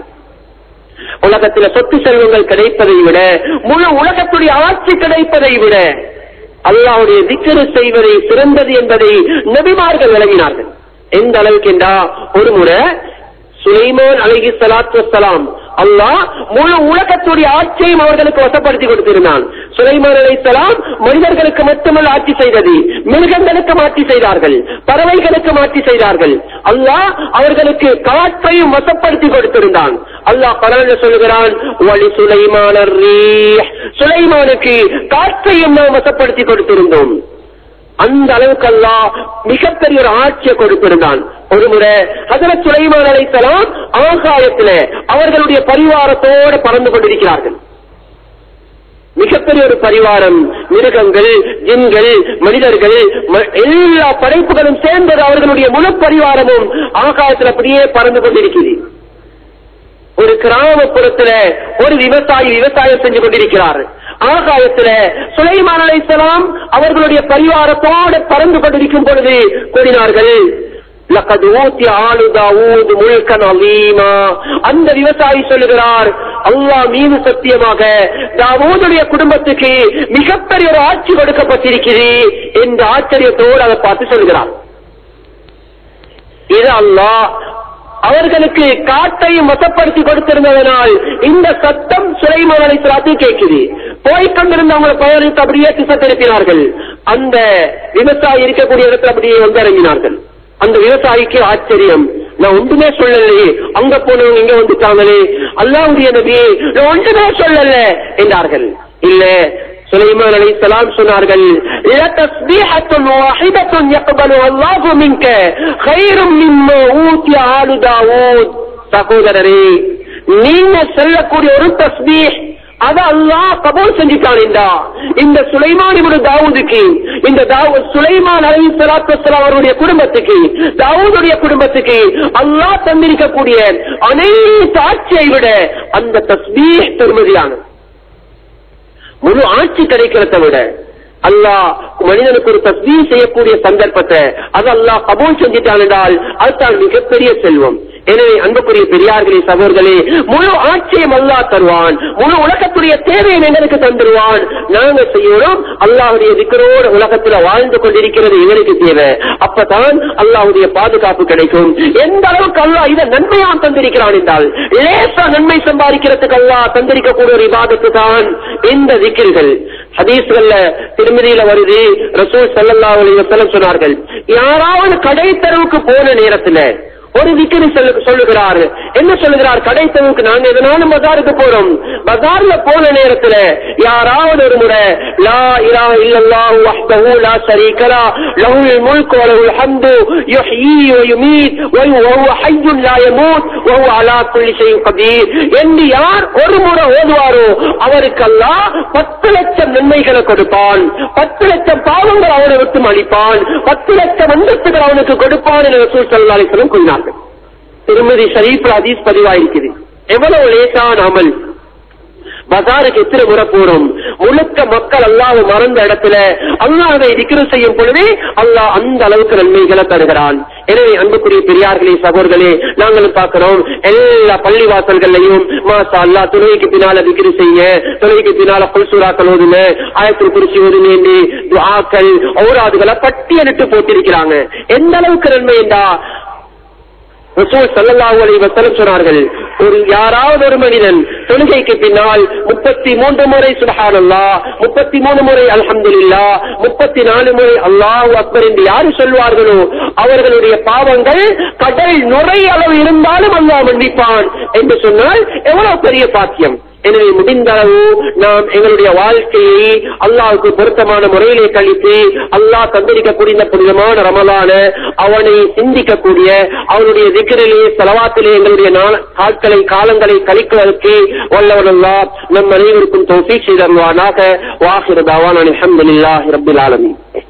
உலகத்துல சொத்து செல்வங்கள் கிடைப்பதை விட முழு உலகத்துடைய ஆட்சி கிடைப்பதை விட அல்லாவுடைய திக்கரு செய்வதை சிறந்தது என்பதை நபிமார்கள் விளங்கினார்கள் எந்த அளவுக்கு என்றா ஒரு முறை சுலைமான் அலஹி சலாத்து வசலாம் அல்லாஹ் முழு உலகத்துடைய ஆட்சியையும் அவர்களுக்கு வசப்படுத்தி கொடுத்திருந்தான் சுலைமான் அலைஹிஸ்ஸலாம் மனிதர்களுக்கு மட்டுமல்ல ஆட்சி செய்தது மிருகங்களுக்கு மாற்றி செய்தார்கள் பறவைகளுக்கு மாற்றி செய்தார்கள் அல்லாஹ் அவர்களுக்கு காற்றையும் வசப்படுத்தி கொடுத்திருந்தான் அல்லாஹ் பரவல சொல்கிறான் வழி சுலைமான சுலைமானுக்கு காற்றையும் நாம் வசப்படுத்தி கொடுத்திருந்தோம் அந்த அளவுக்கு அல்லாஹ் மிகப்பெரிய ஒரு ஆட்சியை கொடுத்திருந்தான் ஒரு முறை ஹசரத் சுலைமான் அலைத்தலாம் ஆகாயத்தில அவர்களுடைய பரிவாரத்தோடு பறந்து கொண்டிருக்கிறார்கள் மிகப்பெரிய ஒரு பரிவாரம் மிருகங்கள் ஜின்கள் மனிதர்கள் ம- எல்லா படைப்புகளும் சேர்ந்தது அவர்களுடைய முழு பரிவாரமும் ஆகாயத்தில் அப்படியே பறந்து கொண்டிருக்கிறது ஒரு கிராமப்புறத்துல ஒரு விவசாயி விவசாயம் செஞ்சு கொண்டிருக்கிறார் ஆகாயத்துல சுலைமான் அலைஹிஸ்ஸலாம் அவர்களுடைய பரிவாரத்தோடு பறந்து கொண்டிருக்கும் பொழுது கூறினார்கள் லக்கத் ஊத்தி ஆளு தாவூத் முல்கன் அலீமா அந்த விவசாயி சொல்லுகிறார் அல்லாஹ் மீது சத்தியமாக தாவூதுடைய குடும்பத்துக்கு மிகப்பெரிய ஒரு ஆட்சி கொடுக்கப்பட்டிருக்கிறது என்ற ஆச்சரியத்தோடு அதை பார்த்து சொல்கிறார் இது அல்லாஹ் அவர்களுக்கு காட்டையும் வசப்படுத்தி கொடுத்திருந்ததனால் இந்த சத்தம் சுலைமான் அலைஹிஸ்ஸலாத்து கேட்குது போய்க் கொண்டிருந்த அவங்களை பயணித்து அப்படியே திசை திருப்பினார்கள் அந்த விவசாயி இருக்கக்கூடிய இடத்துல அப்படியே வந்து இறங்கினார்கள் அந்த விவசாயிக்கு ஆச்சரியம் நான் ஒன்றுமே சொல்லலையே அங்க போனவங்க இங்க வந்துட்டாங்களே அல்லாவுடைய நபியே நான் ஒன்றுமே சொல்லல என்றார்கள் இல்ல சுலைமான் அலைஹிஸ்ஸலாம் சொன்னார்கள் لتسبيحة واحدة يقبلها الله منك خير مما أوتي آل داوود சகோதரரே நீங்க சொல்லக்கூடிய ஒரு தஸ்பீஹ் அத அல்லாஹ் கபூல் செஞ்சுட்டானேண்டா இந்த சுலைமான் இவரு தாவூதுக்கு இந்த தாவூத் சுலைமான் அலி சலாத்து வஸ்ஸலாம் அவருடைய குடும்பத்துக்கு தாவூதுடைய குடும்பத்துக்கு அல்லாஹ் தந்திருக்கக்கூடிய அனைத்து ஆட்சியை விட அந்த தஸ்பீஹ் பெருமதியானது முழு ஆட்சி கிடைக்கிறத விட அல்லாஹ் மனிதனுக்கு ஒரு தஸ்மீ செய்யக்கூடிய சந்தர்ப்பத்தை அது அல்லாஹ் கபூல் செஞ்சிட்டான் என்றால் அதுதான் மிகப்பெரிய செல்வம் எனவே அன்புக்குரிய பெரியார்களே சகோதரர்களே முழு ஆட்சியும் அல்லாஹ் தருவான் முழு உலகத்துடைய தேவையை எங்களுக்கு தந்துருவான் நாங்க செய்யணும் அல்லாஹுடைய திக்கரோடு உலகத்துல வாழ்ந்து கொண்டிருக்கிறது எங்களுக்கு தேவை அப்பதான் அல்லாஹுடைய பாதுகாப்பு கிடைக்கும் எந்த அளவுக்கு அல்லாஹ் இதை நன்மையான் தந்திருக்கிறான் என்றால் லேசா நன்மை சம்பாதிக்கிறதுக்கு அல்லாஹ் தந்திருக்கக்கூடிய ஒரு இபாதத்து தான் இந்த திக்கிர்கள் ஹதீஸ்கள்ல திருமதியில வருது ரசூல் ஸல்லல்லாஹு அலைஹி வஸல்லம் சொன்னார்கள் யாராவது கடை தெருவுக்கு போன நேரத்துல ஒரு விக்கிரி சொல்லுகிறார் என்ன சொல்லுகிறார் கடை தெருவுக்கு நாங்க எதனாலும் பஜாருக்கு போறோம் பஜார்ல போன நேரத்துல யாராவது ஒரு முறை லா இலா இல்லல்லாஹு வஹ்தஹு லா ஷரீக லா லஹுல் முல்கு வ லஹுல் ஹம்து யுஹ்யீ வ யுமீத் வ ஹுவ ஹய்யுன் லா யமூத் வ ஹுவ அலா குல்லி ஷைஇன் கதீர் என்று யார் ஒரு முறை ஓதுவாரோ அவருக்கு அல்லாஹ் பத்து லட்சம் நன்மைகளை கொடுப்பான் பத்து லட்சம் பாவங்கள் அவனை விட்டு அளிப்பான் பத்து லட்சம் அந்தஸ்துகள் அவனுக்கு கொடுப்பான் என்று ரசூல் ஸல்லல்லாஹு அலைஹி வஸல்லம் கூறினார்கள் திருமதி ஷரீஃப் ஹதீஸ் பதிவாயிருக்குது எவ்வளவு லேசான அமல் பஜாருக்கு எத்தனை முறை போறோம் முழுக்க மக்கள் அல்லாஹ் மறந்த இடத்துல அல்லாஹை திக்ரு செய்யும் பொழுதே அல்லாஹ் அந்த அளவுக்கு நன்மைகளை தருகிறான் எனவே அன்புக்குரிய பெரியார்களே சகோதர்களே நாங்களும் பார்க்கிறோம் எல்லா பள்ளி வாசல்கள்லையும் மாசா அல்லா துணைக்கு பின்னால திக்ரு செய்ய துணைக்கு பின்னால புல்சூராக்கள் ஓதுன ஆயத்தில் குறிச்சி ஓதுனேன்னு துஆக்கள் ஔராதுகளை பட்டியலிட்டு போட்டிருக்கிறாங்க எந்த அளவுக்கு நன்மை என்றா ரசூல் ஸல்லல்லாஹு அலைஹி வஸல்லம் சொன்னார்கள் ஒரு யாராவது ஒரு மனிதன் தொழுகைக்கு பின்னால் முப்பத்தி மூன்று முறை சுபஹானல்லாஹ் முப்பத்தி மூணு முறை அல்ஹம்துலில்லாஹ் முப்பத்தி நாலு முறை அல்லாஹ் அக்பர் என்று யாரு சொல்வார்களோ அவர்களுடைய பாவங்கள் கடல் நுரை அளவு இருந்தாலும் அல்லாஹ் மன்னிப்பான் என்று சொன்னால் எவ்வளவு பெரிய பாக்கியம் எனவே முடிந்த அளவு நாம் எங்களுடைய வாழ்க்கையை அல்லாஹ்வுக்கு பொருத்தமான முறையிலே கழித்து அல்லாஹ் தந்திருக்கக்கூடிய இந்த புனிதமான ரமலான அவனை சிந்திக்கக்கூடிய அவனுடைய திக்கரிலே செலவாத்திலே எங்களுடைய நாள் நாட்களை காலங்களை கழிக்குவதற்கு வல்லவனல்லா நம் அனைவருக்கும் தௌஃபீக் செய்தருவானாக வாஹிர தாவான் அல்ஹம்துலில்லாஹி ரப்பில் ஆலமீன்